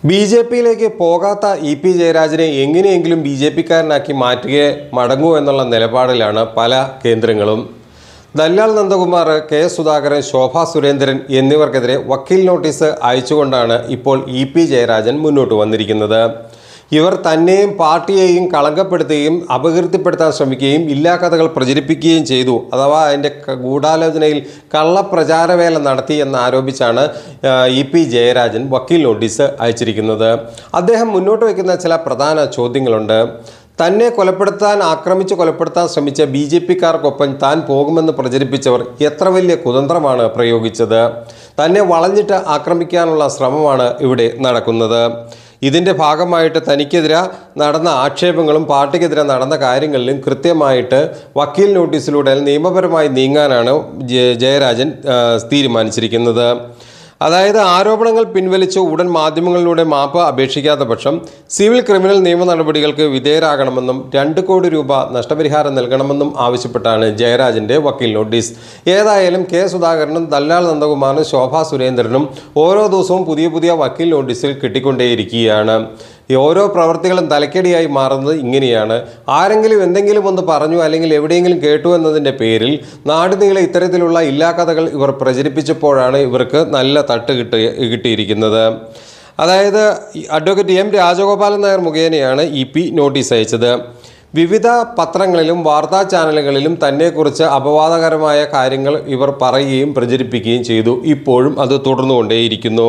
B J പിയിലേക്ക് പോകാത്ത E P ജയരാജനെ എങ്ങനെയെങ്കിലും ബി ജെ പിക്കാരനാക്കി മാറ്റുകയെ മടങ്ങൂ എന്നുള്ള നിലപാടിലാണ് പല കേന്ദ്രങ്ങളും ദല്ലാൽ നന്ദകുമാർ കെ സുധാകരൻ ശോഭ സുരേന്ദ്രൻ എന്നിവർക്കെതിരെ വക്കീൽ നോട്ടീസ് അയച്ചുകൊണ്ടാണ് ഇപ്പോൾ ഇ പി ജയരാജൻ മുന്നോട്ട് വന്നിരിക്കുന്നത് ഇവർ തന്നെയും പാർട്ടിയെയും കളങ്കപ്പെടുത്തുകയും അപകീർത്തിപ്പെടുത്താൻ ശ്രമിക്കുകയും ഇല്ലാക്കഥകൾ പ്രചരിപ്പിക്കുകയും ചെയ്തു അഥവാ അതിൻ്റെ ക- ഗൂഢാലോചനയിൽ കള്ളപ്രചാരവേല നടത്തി എന്ന് ആരോപിച്ചാണ് ആ, ഇ പി ജയരാജൻ വക്കീൽ നോട്ടീസ് അയച്ചിരിക്കുന്നത് അദ്ദേഹം മുന്നോട്ട് വയ്ക്കുന്ന ചില പ്രധാന ചോദ്യങ്ങളുണ്ട് തന്നെ കൊലപ്പെടുത്താൻ ആക്രമിച്ച് കൊലപ്പെടുത്താൻ ശ്രമിച്ച ബി ജെ പിക്കാർക്കൊപ്പം താൻ പോകുമെന്ന് പ്രചരിപ്പിച്ചവർ എത്ര വലിയ കുതന്ത്രമാണ് പ്രയോഗിച്ചത് തന്നെ വളഞ്ഞിട്ട് ആക്രമിക്കാനുള്ള ശ്രമമാണ് ഇവിടെ നടക്കുന്നത് ഇതിൻ്റെ ഭാഗമായിട്ട് തനിക്കെതിരെ നടന്ന ആക്ഷേപങ്ങളും പാർട്ടിക്കെതിരെ നടന്ന കാര്യങ്ങളിലും കൃത്യമായിട്ട് വക്കീൽ നോട്ടീസിലൂടെ നിയമപരമായി നീങ്ങാനാണ് ജയ- ജയരാജൻ ആ, തീരുമാനിച്ചിരിക്കുന്നത് അതായത് ആരോപണങ്ങൾ പിൻവലിച്ച് ഉടൻ മാധ്യമങ്ങളിലൂടെ മാപ്പ് അപേക്ഷിക്കാത്ത പക്ഷം സിവിൽ ക്രിമിനൽ നിയമ നടപടികൾക്ക് വിധേയരാകണമെന്നും രണ്ട് കോടി രൂപ നഷ്ടപരിഹാരം നൽകണമെന്നും ആവശ്യപ്പെട്ടാണ് ജയരാജന്റെ വക്കീൽ നോട്ടീസ് ഏതായാലും കെ സുധാകരനും ദല്ലാൽ നന്ദകുമാറിനും ശോഭാ സുരേന്ദ്രനും ഓരോ ദിവസവും പുതിയ പുതിയ വക്കീൽ നോട്ടീസിൽ കിട്ടിക്കൊണ്ടേയിരിക്കുകയാണ് ഈ ഓരോ പ്രവർത്തികളും തലക്കടിയായി മാറുന്നത് ഇങ്ങനെയാണ് ആരെങ്കിലും എന്തെങ്കിലും ഒന്ന് പറഞ്ഞു അല്ലെങ്കിൽ എവിടെയെങ്കിലും കേട്ടു എന്നതിൻ്റെ പേരിൽ നാടുനീളെ ഇത്തരത്തിലുള്ള ഇല്ലാക്കഥകൾ ഇവർ പ്രചരിപ്പിച്ചപ്പോഴാണ് ഇവർക്ക് നല്ല തട്ട് കിട്ടി കിട്ടിയിരിക്കുന്നത് അതായത് ഈ അഡ്വക്കേറ്റ് എം രാജഗോപാലൻ നായർ മുഖേനയാണ് ഇ പി നോട്ടീസ് അയച്ചത് വിവിധ പത്രങ്ങളിലും വാർത്താ ചാനലുകളിലും തന്നെക്കുറിച്ച് അപവാദകരമായ കാര്യങ്ങൾ ഇവർ പറയുകയും പ്രചരിപ്പിക്കുകയും ചെയ്തു ഇപ്പോഴും അത് തുടർന്നുകൊണ്ടേയിരിക്കുന്നു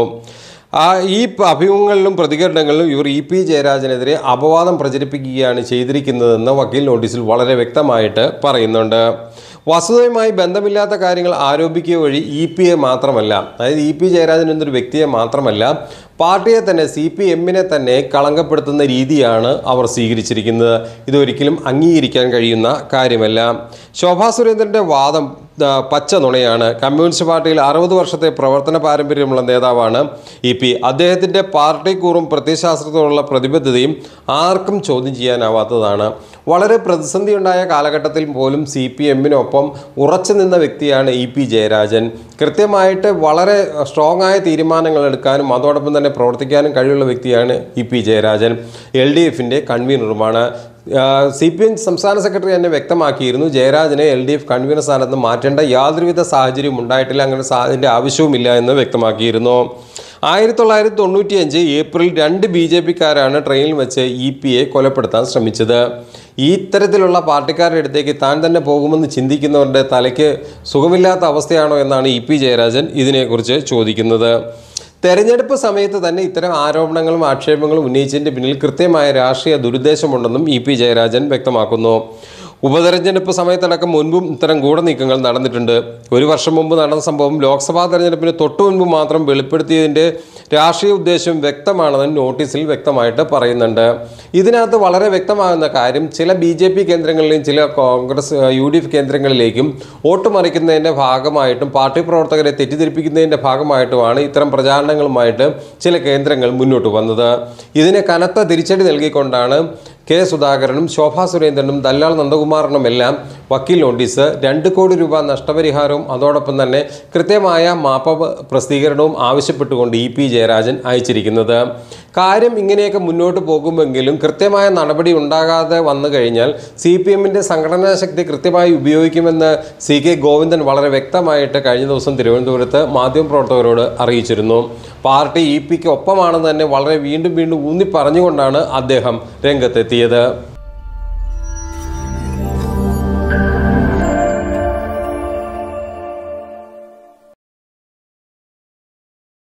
ആ ഈ പ- അഭിമുഖങ്ങളിലും പ്രതികരണങ്ങളിലും ഇവർ ഇ പി ജയരാജനെതിരെ അപവാദം പ്രചരിപ്പിക്കുകയാണ് ചെയ്തിരിക്കുന്നതെന്ന് വക്കീൽ നോട്ടീസിൽ വളരെ വ്യക്തമായിട്ട് പറയുന്നുണ്ട് വസ്തുതയുമായി ബന്ധമില്ലാത്ത കാര്യങ്ങൾ ആരോപിക്കുക വഴി ഇ പി എ മാത്രമല്ല അതായത് ഇ പി ജയരാജൻ എന്നൊരു വ്യക്തിയെ മാത്രമല്ല പാർട്ടിയെ തന്നെ സി പി എമ്മിനെ തന്നെ കളങ്കപ്പെടുത്തുന്ന രീതിയാണ് അവർ സ്വീകരിച്ചിരിക്കുന്നത് ഇതൊരിക്കലും അംഗീകരിക്കാൻ കഴിയുന്ന കാര്യമല്ല ശോഭാ സുരേന്ദ്രൻ്റെ വാദം ആ, പച്ച നുണയാണ് കമ്മ്യൂണിസ്റ്റ് പാർട്ടിയിൽ അറുപത് വർഷത്തെ പ്രവർത്തന പാരമ്പര്യമുള്ള നേതാവാണ് ഇ പി അദ്ദേഹത്തിൻ്റെ പാർട്ടി കൂറും പ്രത്യയശാസ്ത്രത്തോടുള്ള പ്രതിബദ്ധതയും ആർക്കും ചോദ്യം ചെയ്യാനാവാത്തതാണ് വളരെ പ്രതിസന്ധിയുണ്ടായ കാലഘട്ടത്തിൽ പോലും സി പി എമ്മിനൊപ്പം ഉറച്ചു നിന്ന വ്യക്തിയാണ് ഇ പി ജയരാജൻ കൃത്യമായിട്ട് വളരെ സ്ട്രോങ് ആയ തീരുമാനങ്ങൾ എടുക്കാനും അതോടൊപ്പം തന്നെ പ്രവർത്തിക്കാനും കഴിവുള്ള വ്യക്തിയാണ് E P Jayarajan L D എഫിൻ്റെ കൺവീനറുമാണ് സി പി എം സംസ്ഥാന സെക്രട്ടറി തന്നെ വ്യക്തമാക്കിയിരുന്നു ജയരാജനെ എൽ ഡി എഫ് കൺവീനർ സ്ഥാനത്ത് മാറ്റേണ്ട യാതൊരുവിധ സാഹചര്യവും ഉണ്ടായിട്ടില്ല അങ്ങനെ സാ- അതിൻ്റെ ആവശ്യവുമില്ല എന്ന് വ്യക്തമാക്കിയിരുന്നു ആയിരത്തി തൊള്ളായിരത്തി തൊണ്ണൂറ്റിയഞ്ച് ഏപ്രിൽ രണ്ട് ബി ജെ പിക്കാരാണ് ട്രെയിനിൽ വെച്ച് ഇ പി എ കൊലപ്പെടുത്താൻ ശ്രമിച്ചത് ഈ ഇത്തരത്തിലുള്ള പാർട്ടിക്കാരുടെ അടുത്തേക്ക് താൻ തന്നെ പോകുമെന്ന് ചിന്തിക്കുന്നവരുടെ തലയ്ക്ക് സുഖമില്ലാത്ത അവസ്ഥയാണോ എന്നാണ് ഇ പി ജയരാജൻ ഇതിനെക്കുറിച്ച് ചോദിക്കുന്നത് തെരഞ്ഞെടുപ്പ് സമയത്ത് തന്നെ ഇത്തരം ആരോപണങ്ങളും ആക്ഷേപങ്ങളും ഉന്നയിച്ചതിൻ്റെ പിന്നിൽ കൃത്യമായ രാഷ്ട്രീയ ദുരുദ്ദേശമുണ്ടെന്നും ഇ പി ജയരാജൻ വ്യക്തമാക്കുന്നു ഉപതെരഞ്ഞെടുപ്പ് സമയത്തടക്കം മുൻപും ഇത്തരം ഗൂഢനീക്കങ്ങൾ നടന്നിട്ടുണ്ട് ഒരു വർഷം മുമ്പ് നടന്ന സംഭവം ലോക്സഭാ തെരഞ്ഞെടുപ്പിന് തൊട്ടു മുൻപ് മാത്രം വെളിപ്പെടുത്തിയതിൻ്റെ രാഷ്ട്രീയ ഉദ്ദേശം വ്യക്തമാണെന്ന് നോട്ടീസിൽ വ്യക്തമായിട്ട് പറയുന്നുണ്ട് ഇതിനകത്ത് വളരെ വ്യക്തമാകുന്ന കാര്യം ചില ബി ജെ പി കേന്ദ്രങ്ങളിലെയും ചില കോൺഗ്രസ് യു ഡി എഫ് കേന്ദ്രങ്ങളിലേക്കും വോട്ട് മറിക്കുന്നതിൻ്റെ ഭാഗമായിട്ടും പാർട്ടി പ്രവർത്തകരെ തെറ്റിദ്ധരിപ്പിക്കുന്നതിൻ്റെ ഭാഗമായിട്ടുമാണ് ഇത്തരം പ്രചാരണങ്ങളുമായിട്ട് ചില കേന്ദ്രങ്ങൾ മുന്നോട്ട് വന്നത് ഇതിന് കനത്ത തിരിച്ചടി നൽകിക്കൊണ്ടാണ് കെ സുധാകരനും ശോഭാ സുരേന്ദ്രനും ദല്ലാൽ നന്ദകുമാറിനും എല്ലാം വക്കീൽ നോട്ടീസ് രണ്ട് കോടി രൂപ നഷ്ടപരിഹാരവും അതോടൊപ്പം തന്നെ കൃത്യമായ മാപ്പ് പ്രസിദ്ധീകരണവും ആവശ്യപ്പെട്ടുകൊണ്ട് ഇ പി ജയരാജൻ അയച്ചിരിക്കുന്നത് കാര്യം ഇങ്ങനെയൊക്കെ മുന്നോട്ട് പോകുമെങ്കിലും കൃത്യമായ നടപടി ഉണ്ടാകാതെ വന്നു കഴിഞ്ഞാൽ സി പി എമ്മിൻ്റെ സംഘടനാ ശക്തി കൃത്യമായി ഉപയോഗിക്കുമെന്ന് സി കെ ഗോവിന്ദൻ വളരെ വ്യക്തമായിട്ട് കഴിഞ്ഞ ദിവസം തിരുവനന്തപുരത്ത് മാധ്യമപ്രവർത്തകരോട് അറിയിച്ചിരുന്നു പാർട്ടി ഇ പിക്ക് ഒപ്പമാണെന്ന് തന്നെ വളരെ വീണ്ടും വീണ്ടും ഊന്നി പറഞ്ഞുകൊണ്ടാണ് അദ്ദേഹം രംഗത്തെത്തിയത്